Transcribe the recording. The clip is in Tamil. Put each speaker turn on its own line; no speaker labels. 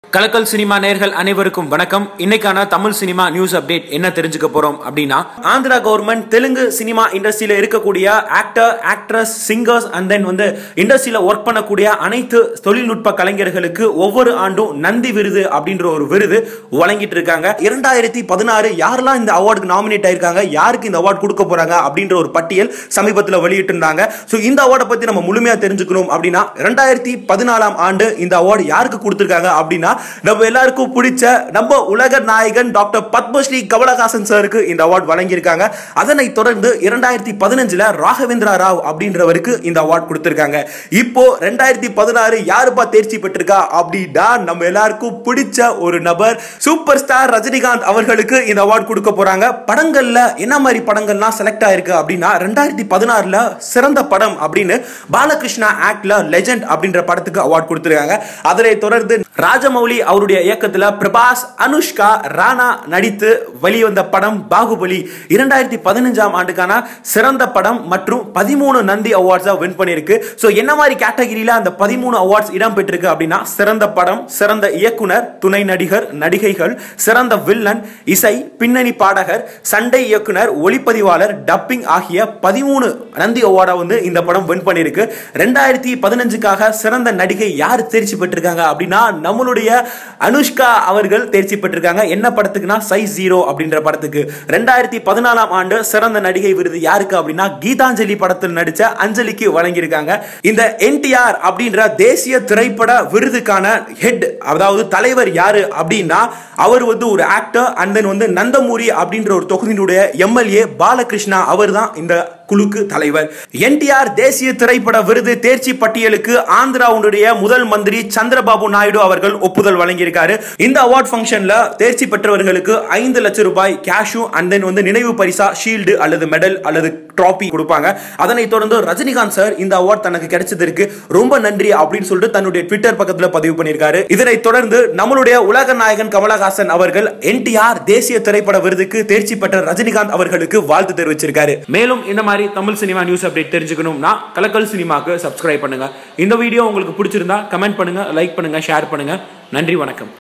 கலக்கல் சினிமா நேர்கள் அனைவருக்கும் வணக்கம் இன்னைக்கான தமிழ் சினிமா நியூஸ் அப்டேட் என்ன தெரிஞ்சுக்க போறோம் அப்படின்னா ஆந்திரா கவர்மெண்ட் தெலுங்கு சினிமா இண்டஸ்ட்ரியில இருக்கக்கூடிய actor actress singers and then வந்து இண்டஸ்ட்ரியில ஒர்க் பண்ணக்கூடிய அனைத்து தொழில்நுட்ப கலைஞர்களுக்கு ஒவ்வொரு ஆண்டும் நந்தி விருது அப்படின்ற ஒரு விருது வழங்கிட்டு இருக்காங்க இரண்டாயிரத்தி பதினாறு யாரெல்லாம் இந்த அவார்டுக்கு நாமினேட் ஆயிருக்காங்க யாருக்கு இந்த அவார்டு கொடுக்க போறாங்க அப்படின்ற ஒரு பட்டியல் சமீபத்தில் வெளியிட்டு இருந்தாங்க ஸோ இந்த அவார்டை பத்தி நம்ம முழுமையா தெரிஞ்சுக்கணும் அப்படின்னா இரண்டாயிரத்தி பதினாலாம் ஆண்டு இந்த அவார்டு யாருக்கு கொடுத்திருக்காங்க அப்படின்னா நம்ம எல்லாருக்கும் பிடிச்ச நம்ம உலக நாயகன் டாக்டர் பத்மஸ்ரீ கமலஹாசன் சாருக்கு இந்த அவார்டு வழங்கியிருக்காங்க அதனை தொடர்ந்து இரண்டாயிரத்தி பதினஞ்சுல ராகவேந்திரா ராவ் அப்படின்றவருக்கு இந்த அவார்டு கொடுத்திருக்காங்க இப்போ ரெண்டாயிரத்தி பதினாறு யாருப்பா தேர்ச்சி பெற்றிருக்கா அப்படின்னா நம்ம எல்லாருக்கும் பிடிச்ச ஒரு நபர் சூப்பர் ஸ்டார் ரஜினிகாந்த் அவர்களுக்கு இந்த அவார்டு கொடுக்க போறாங்க படங்கள்ல என்ன மாதிரி படங்கள்லாம் செலக்ட் ஆயிருக்கு அப்படின்னா ரெண்டாயிரத்தி பதினாறுல சிறந்த படம் அப்படின்னு பாலகிருஷ்ணா ஆக்ட்ல லெஜெண்ட் அப்படின்ற படத்துக்கு அவார்டு கொடுத்திருக்காங்க அதனை தொடர்ந்து ராஜமௌலி அவருடைய இயக்கத்துல பிரபாஸ் அனுஷ்கா ராணா நடித்து வெளிவந்த படம் பாகுபலி இரண்டாயிரத்தி பதினஞ்சாம் ஆண்டுக்கான சிறந்த படம் மற்றும் பதிமூணு நந்தி அவார்ட்ஸா வின் பண்ணியிருக்கு ஸோ என்ன மாதிரி கேட்டகிரியில அந்த பதிமூணு அவார்ட்ஸ் இடம் பெற்றிருக்கு அப்படின்னா சிறந்த படம் சிறந்த இயக்குனர் துணை நடிகர் நடிகைகள் சிறந்த வில்லன் இசை பின்னணி பாடகர் சண்டை இயக்குனர் ஒளிப்பதிவாளர் டப்பிங் ஆகிய பதிமூணு நந்தி அவார்டை வந்து இந்த படம் வின் பண்ணியிருக்கு ரெண்டாயிரத்தி பதினஞ்சுக்காக சிறந்த நடிகை யார் தேர்ச்சி பெற்றிருக்காங்க அப்படின்னா நம்மளுடைய அனுஷ்கா அவர்கள் தேர்ச்சி பெற்றிருக்காங்க என்ன படத்துக்குன்னா சைஸ் ஜீரோ அப்படின்ற படத்துக்கு ரெண்டாயிரத்தி பதினாலாம் ஆண்டு சிறந்த நடிகை விருது யாருக்கு அப்படின்னா கீதாஞ்சலி படத்தில் நடிச்ச அஞ்சலிக்கு வழங்கியிருக்காங்க இந்த என்டிஆர் அப்படின்ற தேசிய திரைப்பட விருதுக்கான ஹெட் அதாவது தலைவர் யாரு அப்படின்னா அவர் வந்து ஒரு ஆக்டர் அண்ட் தென் வந்து நந்தமூரி அப்படின்ற ஒரு தொகுதியினுடைய எம்எல்ஏ பாலகிருஷ்ணா அவர் தான் இந்த குழுக்கு தலைவர் என்டிஆர் தேசிய திரைப்பட விருது தேர்ச்சி பட்டியலுக்கு ஆந்திராவுடைய முதல் மந்திரி சந்திரபாபு நாயுடு அவர்கள் ஒப்புதல் வழங்கியிருக்காரு இந்த அவார்ட் ஃபங்க்ஷன்ல தேர்ச்சி பெற்றவர்களுக்கு ஐந்து லட்சம் ரூபாய் கேஷும் அண்ட் தென் வந்து நினைவு பரிசா ஷீல்டு அல்லது மெடல் அல்லது ட்ராபி கொடுப்பாங்க அதனை தொடர்ந்து ரஜினிகாந்த் சார் இந்த அவார்ட் தனக்கு கிடைச்சதற்கு ரொம்ப நன்றி அப்படின்னு சொல்லிட்டு தன்னுடைய ட்விட்டர் பக்கத்துல பதிவு பண்ணியிருக்காரு இதனை தொடர்ந்து நம்மளுடைய உலக நாயகன் கமலஹாசன் அவர்கள் என்டிஆர் தேசிய திரைப்பட விருதுக்கு தேர்ச்சி பெற்ற ரஜினிகாந்த் அவர்களுக்கு வாழ்த்து தெரிவிச்சிருக்காரு மேலும் இந்த மாதிரி தமிழ் சினிமா நியூஸ் அப்டேட் தெரிஞ்சுக்கணும்னா கலக்கல் சினிமாக்கு சப்ஸ்கிரைப் பண்ணுங்க இந்த வீடியோ உங்களுக்கு பிடிச்சிருந்தா கமெண்ட் பண்ணுங்க லைக் பண்ணுங்க ஷேர் பண்ணுங்க நன்றி வணக்கம்